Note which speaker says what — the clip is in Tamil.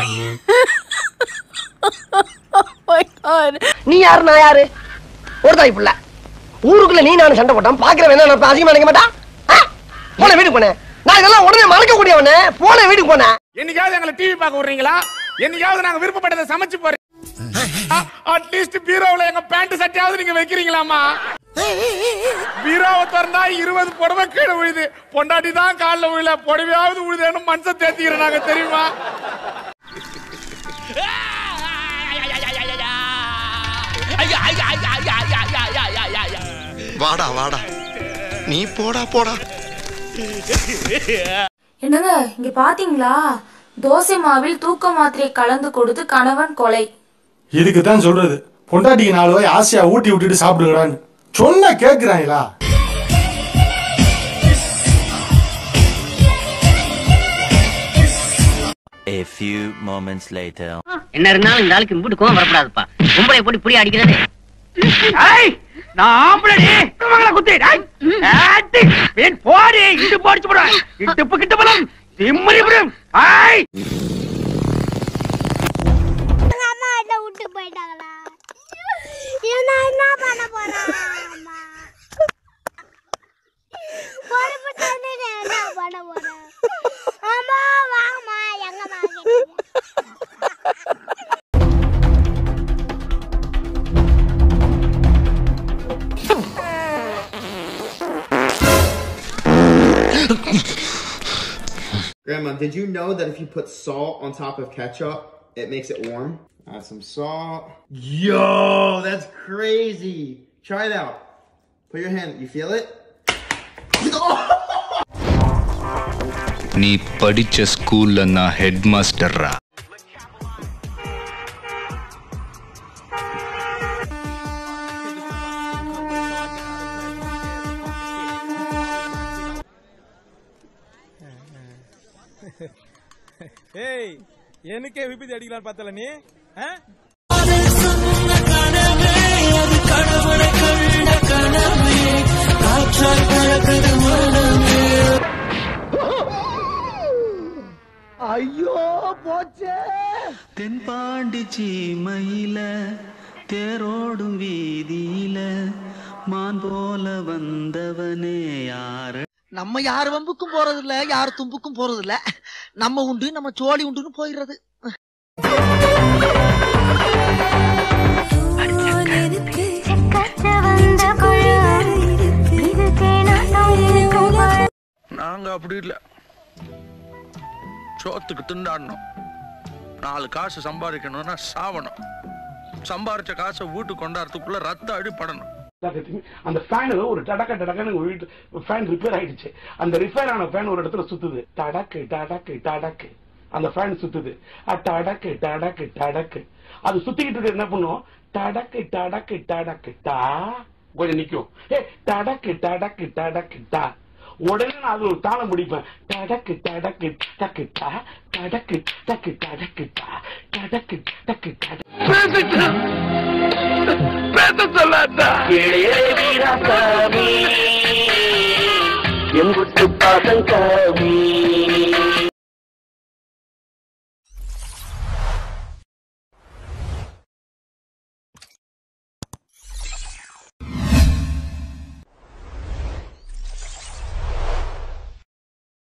Speaker 1: நீ யாரு நான் யாரு ஒரு தாய் புள்ள ஊருக்குள்ள நீ நானும் சண்டை போட்டான் பாக்குறவன் என்ன நினைப்பான், அசிங்கமா நினைக்க மாட்டான் ஆ? போன வீட்டுக்கு போனேன் நான் இதெல்லாம் உடனே மறக்க கூடியவனே போன வீட்டுக்கு போனேன்
Speaker 2: என்னைக்காவது எங்களை டிவி பார்க்க விடுறீங்களா என்னைக்காவது நாங்க விருப்பப்பட்டதை சமைச்சு போறோம் அட்லீஸ்ட் பீரோவுல எங்க பேண்ட் சட்டையாவது நீங்க வைக்கிறீங்களாமா பீரோவை திறந்தா இருபது புடவை கீழே விழுது பொண்டாட்டி தான் காலில் விழல புடவையாவது விழுதுன்னு மனுஷன் தேத்திக்கிறோம் நாங்க தெரியுமா
Speaker 3: வாடா வாடா நீ போடா போடா
Speaker 4: என்னங்க இங்க பாத்தீங்களா தோசை மாவில் தூக்க மாத்திரை கலந்து கொடுத்து கணவன் கொலை
Speaker 5: இதுக்கு தான் சொல்றது பொண்டாட்டிக்கு நாலு வாய் ஆசையா ஊட்டி விட்டுட்டு சாப்பிடுங்கடான்னு சொன்ன கேக்குறாங்களா
Speaker 6: A few moments later.
Speaker 7: என்ன இருந்தாலும் இந்த ஆளுக்கு இம்புட்டு கோவம் வரக்கூடாதுப்பா பொம்பளை போட்டு புடி அடிக்கிறது
Speaker 1: நான் ஆம்பளடி மகளை குத்தி ஆட்டி பேன் போடி இட்டு போடிச்சு போடுவேன் இட்டு கிட்ட போலாம் திம்மறி விடும் ஐய்
Speaker 8: அம்மா என்ன விட்டு போயிட்டாங்களா நான் என்ன பண்ண போறேன் அம்மா பொறுப்பு என்ன பண்ண போறேன் அம்மா வாங்கம்மா எங்க வாங்க
Speaker 9: Grandma, did you know that if you put salt on top of ketchup, it makes it warm? Add some salt. Yo, that's crazy. Try it out. Put your hand. You feel it?
Speaker 10: நீ படிச்ச ஸ்கூல்ல நான் ஹெட் மாஸ்டர்ரா
Speaker 2: ஏய் எனக்கே விபத்து அடிக்கலாம் பார்த்தல நீ
Speaker 1: ஐயோ போச்சே
Speaker 11: தென்பாண்டி சீமையில தேரோடும் வீதியில மான் போல வந்தவனே யாரு
Speaker 1: நம்ம யார் வம்புக்கும் போறது இல்ல யார் தும்புக்கும் போறது இல்ல நம்ம உண்டு நம்ம சோழி உண்டுன்னு போயிடுறது
Speaker 12: நாங்க அப்படி இல்ல சோத்துக்கு திண்டாடணும் நாலு காசு சம்பாதிக்கணும்னா சாவணும் சம்பாரிச்ச காசை வீட்டுக்கு கொண்டாடுறதுக்குள்ள ரத்த அடிப்படணும்
Speaker 5: அந்த ஃபேன் ஒரு டடக்க டடக்கன்னு ஒரு வீட்டு ஃபேன் ரிப்பேர் ஆயிடுச்சு அந்த ரிப்பேர் ஆன ஃபேன் ஒரு இடத்துல சுத்துது டடக்கு டடக்கு டடக்கு அந்த ஃபேன் சுத்துது அ, டடக்கு டடக்கு டடக்கு அது சுத்திக்கிட்டு இருக்கு என்ன பண்ணும் டடக்கு டடக்கு டடக்கு டா கொஞ்சம் நிக்கும் ஏ டடக்கு டடக்கு டடக்கு டா உடனே நான் அது ஒரு தாளம் முடிப்பேன் டடக்கு டடக்கு டக்கு டா டடக்கு டக்கு டடக்கு டா டடக்கு டக்கு டடக்கு
Speaker 1: பேச சொல்லாதா எம்புட்டு பாசம் காமி